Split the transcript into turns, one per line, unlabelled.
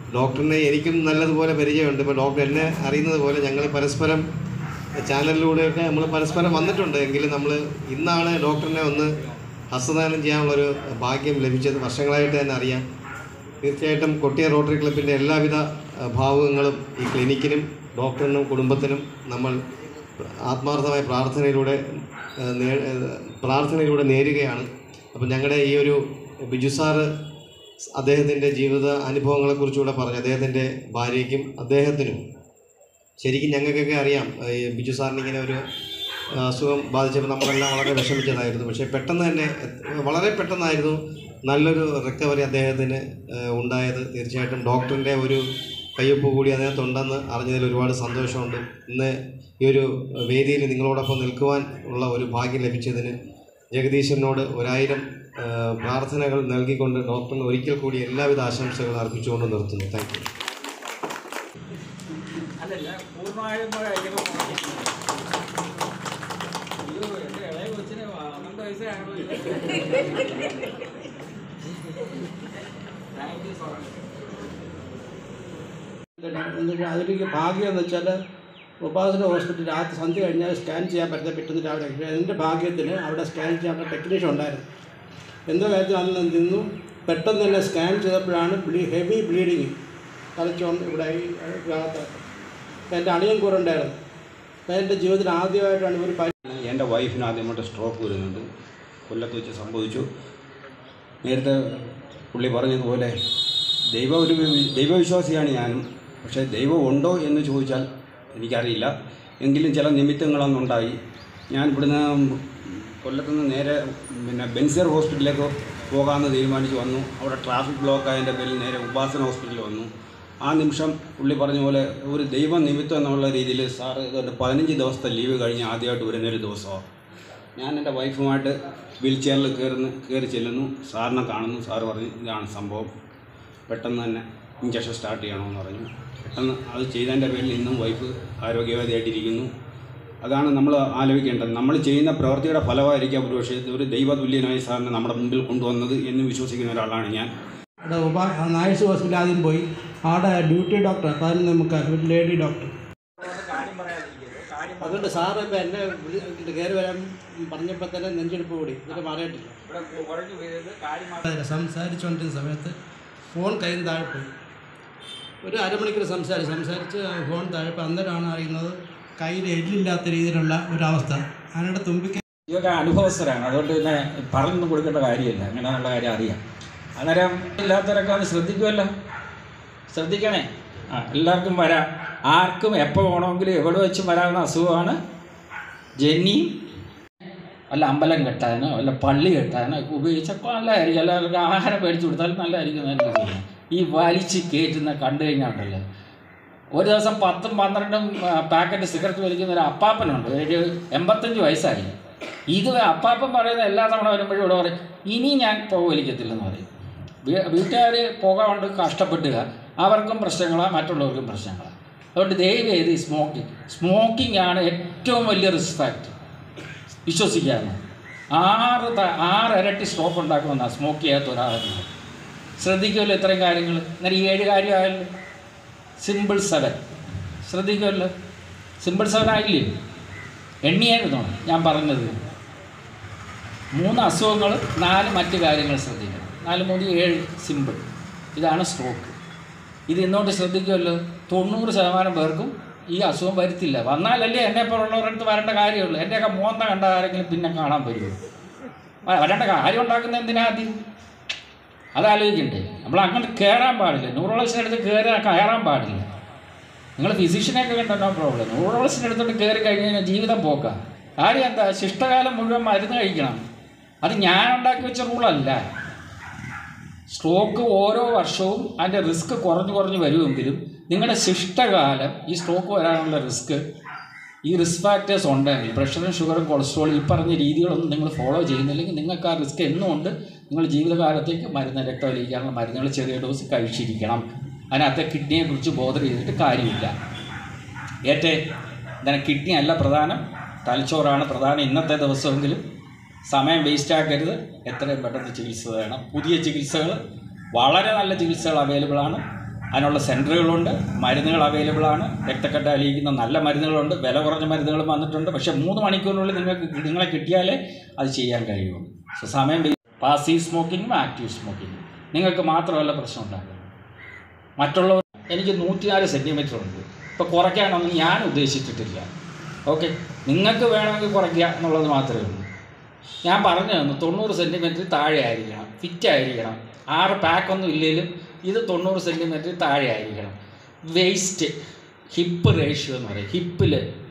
ഡോക്ടറിനെ എനിക്കും നല്ലതുപോലെ പരിചയമുണ്ട് ഇപ്പോൾ ഡോക്ടർ എന്നെ അറിയുന്നത് പോലെ ഞങ്ങൾ പരസ്പരം ചാനലിലൂടെയൊക്കെ നമ്മൾ പരസ്പരം വന്നിട്ടുണ്ട് എങ്കിലും നമ്മൾ ഇന്നാണ് ഡോക്ടറിനെ ഒന്ന് ഹസ്തദാനം ചെയ്യാനുള്ളൊരു ഭാഗ്യം ലഭിച്ചത് വർഷങ്ങളായിട്ട് തന്നെ അറിയാം തീർച്ചയായിട്ടും കൊട്ടിയ റോട്ടറി ക്ലബിൻ്റെ എല്ലാവിധ അഹ്, ഭാവുകങ്ങളും ഈ ക്ലിനിക്കിനും ഡോക്ടറിനും കുടുംബത്തിനും നമ്മൾ ആത്മാർത്ഥമായ പ്രാർത്ഥനയിലൂടെ അഹ്, നേ- അഹ്, പ്രാർത്ഥനയിലൂടെ നേരുകയാണ് അപ്പം ഞങ്ങളുടെ ഈ ഒരു ബിജു സാറ് അദ്ദേഹത്തിൻ്റെ ജീവിത അനുഭവങ്ങളെക്കുറിച്ചുകൂടെ പറഞ്ഞു അദ്ദേഹത്തിൻ്റെ ഭാര്യയ്ക്കും അദ്ദേഹത്തിനും ശരിക്കും ഞങ്ങൾക്കൊക്കെ അറിയാം ഈ ബിജു സാറിന് ഇങ്ങനെ ഒരു ആ, അസുഖം ബാധിച്ചപ്പോൾ നമ്മളെല്ലാം വളരെ വിഷമിച്ചതായിരുന്നു പക്ഷേ പെട്ടെന്ന് തന്നെ എ- വളരെ പെട്ടെന്നായിരുന്നു നല്ലൊരു റിക്കവറി അദ്ദേഹത്തിന് ആ, ഉണ്ടായത് തീർച്ചയായിട്ടും ഡോക്ടറിൻ്റെ ഒരു കയ്യൊപ്പ് കൂടി അതിനകത്തുണ്ടെന്ന് അറിഞ്ഞതിൽ ഒരുപാട് സന്തോഷമുണ്ട് ഇന്ന് ഈ ഒരു വേദിയിൽ നിങ്ങളോടൊപ്പം നിൽക്കുവാൻ ഉള്ള ഒരു ഭാഗ്യം ലഭിച്ചതിന് ജഗദീശനോട് ഒരായിരം ആ, പ്രാർത്ഥനകൾ നൽകിക്കൊണ്ട് ഡോക്ടറിന് ഒരിക്കൽ കൂടി എല്ലാവിധ ആശംസകളും അർപ്പിച്ചുകൊണ്ട് നിർത്തുന്നു താങ്ക് യു
അല്ലല്ല പൂർണ്ണമായും കഴിക്കുന്ന അയ്യോ എൻ്റെ ഇളയ കൊച്ചിന് പന്ത്രണ്ട് വയസ്സേ ആയുള്ളൂ താങ്ക് യു സോ മച്ച്
എന്നിട്ട് അതിലേക്ക് ഭാഗ്യം എന്ന് വെച്ചാൽ ഉപാസന ഹോസ്പിറ്റൽ രാത്രി സന്ധ്യ കഴിഞ്ഞാൽ സ്കാൻ ചെയ്യാൻ പറ്റുന്ന പറ്റുന്ന രാവിലെ പക്ഷേ എൻ്റെ ഭാഗ്യത്തിന് അവിടെ സ്കാൻ ചെയ്യാൻ ടെക്നീഷ്യൻ ഉണ്ടായിരുന്നു എന്തോ കാര്യത്തിൽ അന്ന് നിന്നു പെട്ടെന്ന് തന്നെ സ്കാൻ ചെയ്തപ്പോഴാണ് ബ്ലീ ഹെവി ബ്ലീഡിങ് തലച്ചോണ്ട് ഇവിടെ ഈ ഭാഗത്ത് എൻ്റെ അണിയൻ കൂടെ ഉണ്ടായിരുന്നു അപ്പോൾ എൻ്റെ ജീവിതത്തിൽ ആദ്യമായിട്ടാണ് ഒരു പരി
എൻ്റെ വൈഫിന് ആദ്യമായിട്ട് സ്ട്രോക്ക് വരുന്നുണ്ട് കൊല്ലത്ത് വെച്ച് സംഭവിച്ചു നേരത്തെ പുള്ളി പറഞ്ഞതുപോലെ ദൈവ ഒരു വി- ദൈവവിശ്വാസിയാണ് ഞാനും പക്ഷേ ദൈവം ഉണ്ടോ എന്ന് ചോദിച്ചാൽ എനിക്കറിയില്ല എങ്കിലും ചില നിമിത്തങ്ങളൊന്നുണ്ടായി ഞാൻ ഇവിടുന്ന് കൊല്ലത്ത് നിന്ന് നേരെ പിന്നെ ബെൻസർ ഹോസ്പിറ്റലിലേക്ക് പോകാമെന്ന് തീരുമാനിച്ച് വന്നു അവിടെ ട്രാഫിക് ബ്ലോക്ക് ആയതിൻ്റെ പേരിൽ നേരെ ഉപാസന ഹോസ്പിറ്റലിൽ വന്നു ആ നിമിഷം പുള്ളി പറഞ്ഞ പോലെ ഒരു ദൈവ നിമിത്തം എന്നുള്ള രീതിയിൽ സാറ് ഇതുകൊണ്ട് പതിനഞ്ച് ദിവസത്തെ ലീവ് കഴിഞ്ഞ് ആദ്യമായിട്ട് വരുന്നൊരു ദിവസമാണ് ഞാൻ എൻ്റെ വൈഫുമായിട്ട് വീൽ ചെയറിൽ കയറുന്നു കയറി ചെല്ലുന്നു സാറിനെ കാണുന്നു സാറ് പറഞ്ഞു ഇതാണ് സംഭവം പെട്ടെന്ന് തന്നെ ഇഞ്ചക്ഷൻ സ്റ്റാർട്ട് ചെയ്യണമെന്ന് പറഞ്ഞു പെട്ടെന്ന് അത് ചെയ്തതിൻ്റെ പേരിൽ ഇന്നും വൈഫ് ആരോഗ്യവതിയായിട്ടിരിക്കുന്നു അതാണ് നമ്മൾ ആലോചിക്കേണ്ടത് നമ്മൾ ചെയ്യുന്ന പ്രവൃത്തിയുടെ ഫലമായിരിക്കാം ഒരുപക്ഷെ ഒരു ദൈവതുല്യനായ സാറിനെ നമ്മുടെ മുമ്പിൽ കൊണ്ടുവന്നത് എന്ന് വിശ്വസിക്കുന്ന ഒരാളാണ് ഞാൻ
അവിടെ ഉപ നാഴ്സ് ഹോസ്പിറ്റൽ ആദ്യം പോയി അവിടെ ഡ്യൂട്ടി ഡോക്ടർ പതിനൊന്ന് മുക്കാൽ ഒരു ലേഡി ഡോക്ടർ
കാര്യം പറയാതിരിക്കരുത് കാര്യം
അതുകൊണ്ട് സാറ് ഇപ്പം എന്നെ വിളി- കയറി വരാൻ പറഞ്ഞപ്പോൾ തന്നെ നെഞ്ചെടുപ്പ് കൂടി എന്നിട്ട് മാറിയിട്ടില്ല
ഇവിടെ കുറഞ്ഞു പോയത് കാര്യം
അതിൽ സംസാരിച്ചുകൊണ്ടിരുന്ന സമയത്ത് ഫോൺ കയ്യിൽ നിന്ന് താഴെ പോയി ഒരു അരമണിക്കൂർ സംസാരിച്ച് സംസാരിച്ച് ഫോൺ താഴെ പോയി അന്നേരമാണ് അറിയുന്നത് കയ്യിൽ എല്ലില്ലാത്ത രീതിയിലുള്ള ഒരവസ്ഥ അതിനിടെ തുമ്പിക്ക്
ഇതൊക്കെ അനുഭവസ്ഥരാണ് അതുകൊണ്ട് പിന്നെ പറഞ്ഞു കൊടുക്കേണ്ട കാര്യമില്ല അങ്ങനെയുള്ള കാര്യം അറിയാം അന്നേരം ഇല്ലാത്തവരൊക്കെ ഒന്ന് ശ്രദ്ധിക്കുമല്ലോ ശ്രദ്ധിക്കണേ ആ എല്ലാവർക്കും വരാം ആർക്കും എപ്പോൾ വേണമെങ്കിലും എവിടെ വെച്ചും വരാവുന്ന അസുഖമാണ് ജന്നി വല്ല അമ്പലം കെട്ടാനോ വല്ല പള്ളി കെട്ടാനോ ഒക്കെ ഉപയോഗിച്ചപ്പോൾ നല്ലതായിരിക്കും എല്ലാവർക്കും ആഹാരം മേടിച്ചു കൊടുത്താൽ നല്ലതായിരിക്കും എന്ന് എനിക്ക് തോന്നുന്നു ഈ വലിച്ച് കയറ്റുന്ന കണ്ടു കഴിഞ്ഞാൽ ഉണ്ടല്ലോ ഒരു ദിവസം പത്തും പന്ത്രണ്ടും ആ, പാക്കറ്റ് സിഗരറ്റ് വലിക്കുന്ന ഒരു അപ്പാപ്പനുണ്ട് ഒരു എൺപത്തഞ്ച് വയസ്സായി ഇത് അപ്പാപ്പൻ പറയുന്ന എല്ലാ തവണ വരുമ്പോഴും ഇവിടെ പറയും ഇനി ഞാൻ പുക വലിക്കത്തില്ലെന്ന് പറയും വീട്ടുകാർ പുക കൊണ്ട് കഷ്ടപ്പെടുക അവർക്കും പ്രശ്നങ്ങളാണ് മറ്റുള്ളവർക്കും പ്രശ്നങ്ങളാണ് അതുകൊണ്ട് ദയവ് ചെയ്ത് ഈ സ്മോക്കിംഗ് സ്മോക്കിംഗ് ആണ് ഏറ്റവും വലിയ റിസ്ക് ഫാക്ടർ വിശ്വസിക്കാമോ ആറ് ത- ആറ് ഇരട്ടി സ്ട്രോക്ക് ഉണ്ടാക്കുമെന്നാണ് സ്മോക്ക് ചെയ്യാത്ത ഒരാളെന്ന് ശ്രദ്ധിക്കുമല്ലോ ഇത്രയും കാര്യങ്ങൾ എന്നാൽ ഈ ഏഴ് കാര്യമായല്ലോ സിമ്പിൾ സെവൻ ശ്രദ്ധിക്കുമല്ലോ സിമ്പിൾ സെവൻ ആയില്ലേ എണ്ണിയായിരുന്നോ ഞാൻ പറഞ്ഞത് മൂന്ന് അസുഖങ്ങൾ നാല് മറ്റ് കാര്യങ്ങൾ ശ്രദ്ധിക്കണം നാല് മൂന്ന് ഏഴ് സിമ്പിൾ ഇതാണ് സ്ട്രോക്ക് ഇത് ഇന്നോട്ട് ശ്രദ്ധിക്കുമല്ലോ തൊണ്ണൂറ് ശതമാനം പേർക്കും ഈ അസുഖം വരുത്തില്ല വന്നാലല്ലേ എന്നെ പോലുള്ളവരടുത്ത് വരേണ്ട കാര്യമുള്ളൂ എൻ്റെയൊക്കെ മോന്ത കണ്ട ആരെങ്കിലും പിന്നെ കാണാൻ പറ്റുമോ വ- വരേണ്ട കാര്യം ഉണ്ടാക്കുന്ന എന്തിനാ ആദ്യം അതാലോചിക്കണ്ടേ നമ്മൾ അങ്ങോട്ട് കയറാൻ പാടില്ല ന്യൂറോളജിൻ്റെ അടുത്ത് കയറാൻ കയറാൻ പാടില്ല നിങ്ങൾ ഫിസിഷ്യനെയൊക്കെ കണ്ടോ പ്രോബ്ലം ന്യൂറോളജിൻ്റെ അടുത്തോട്ട് കയറി കഴിഞ്ഞ് കഴിഞ്ഞാൽ ജീവിതം പോക്കാം കാര്യം എന്താ ശിഷ്ടകാലം മുഴുവൻ മരുന്ന് കഴിക്കണം അത് ഞാൻ ഉണ്ടാക്കി വെച്ച റൂളല്ല സ്ട്രോക്ക് ഓരോ വർഷവും അതിൻ്റെ റിസ്ക് കുറഞ്ഞു കുറഞ്ഞു വരുമെങ്കിലും നിങ്ങളുടെ ശിഷ്ടകാലം ഈ സ്ട്രോക്ക് വരാനുള്ള റിസ്ക് ഈ റിസ്ക് ഫാക്ടേഴ്സ് ഉണ്ടെങ്കിൽ പ്രഷറും ഷുഗറും കൊളസ്ട്രോളും ഈ പറഞ്ഞ രീതികളൊന്നും നിങ്ങൾ ഫോളോ ചെയ്യുന്നില്ലെങ്കിൽ നിങ്ങൾക്ക് ആ റിസ്ക് എന്നും ഉണ്ട് നിങ്ങൾ ജീവിതകാലത്തേക്ക് മരുന്ന് രക്തമലിക്കാനുള്ള മരുന്നുകൾ ചെറിയ ഡോസ് കഴിച്ചിരിക്കണം അതിനകത്തെ കിഡ്നിയെക്കുറിച്ച് ബോധർ ചെയ്തിട്ട് കാര്യമില്ല ഏറ്റേ എന്താണ് കിഡ്നി അല്ല പ്രധാനം തലച്ചോറാണ് പ്രധാനം ഇന്നത്തെ ദിവസമെങ്കിലും സമയം വേസ്റ്റ് ആക്കരുത് എത്രയും പെട്ടെന്ന് ചികിത്സ വേണം പുതിയ ചികിത്സകൾ വളരെ നല്ല ചികിത്സകൾ അവൈലബിൾ ആണ് അതിനുള്ള സെൻറ്ററുകളുണ്ട് മരുന്നുകൾ അവൈലബിൾ ആണ് രക്തക്കട്ട അലിയിക്കുന്ന നല്ല മരുന്നുകളുണ്ട് വില കുറഞ്ഞ മരുന്നുകളും വന്നിട്ടുണ്ട് പക്ഷേ മൂന്ന് മണിക്കൂറിനുള്ളിൽ നിങ്ങൾക്ക് നിങ്ങളെ കിട്ടിയാലേ അത് ചെയ്യാൻ കഴിയുള്ളൂ സോ സമയം പാസീവ് സ്മോക്കിങ്ങും ആക്റ്റീവ് സ്മോക്കിങ്ങും നിങ്ങൾക്ക് മാത്രമല്ല പ്രശ്നം ഉണ്ടാകുന്നത് മറ്റുള്ളവർ എനിക്ക് നൂറ്റിനാല് സെൻറ്റിമീറ്റർ ഉണ്ട് ഇപ്പോൾ കുറയ്ക്കാനൊന്നും ഞാൻ ഉദ്ദേശിച്ചിട്ടില്ല ഓക്കെ നിങ്ങൾക്ക് വേണമെങ്കിൽ കുറയ്ക്കുക എന്നുള്ളത് മാത്രമേ ഉള്ളൂ ഞാൻ പറഞ്ഞു തന്നു തൊണ്ണൂറ് സെൻറ്റിമീറ്റർ താഴെ ആയിരിക്കണം ഫിറ്റ് ആയിരിക്കണം ആറ് പാക്കൊന്നും ഇല്ലെങ്കിലും ഇത് തൊണ്ണൂറ് സെൻറ്റിമീറ്റർ താഴെ ആയിരിക്കണം വേസ്റ്റ് ഹിപ്പ് റേഷ്യോ എന്ന് പറയും ഹിപ്പിൽ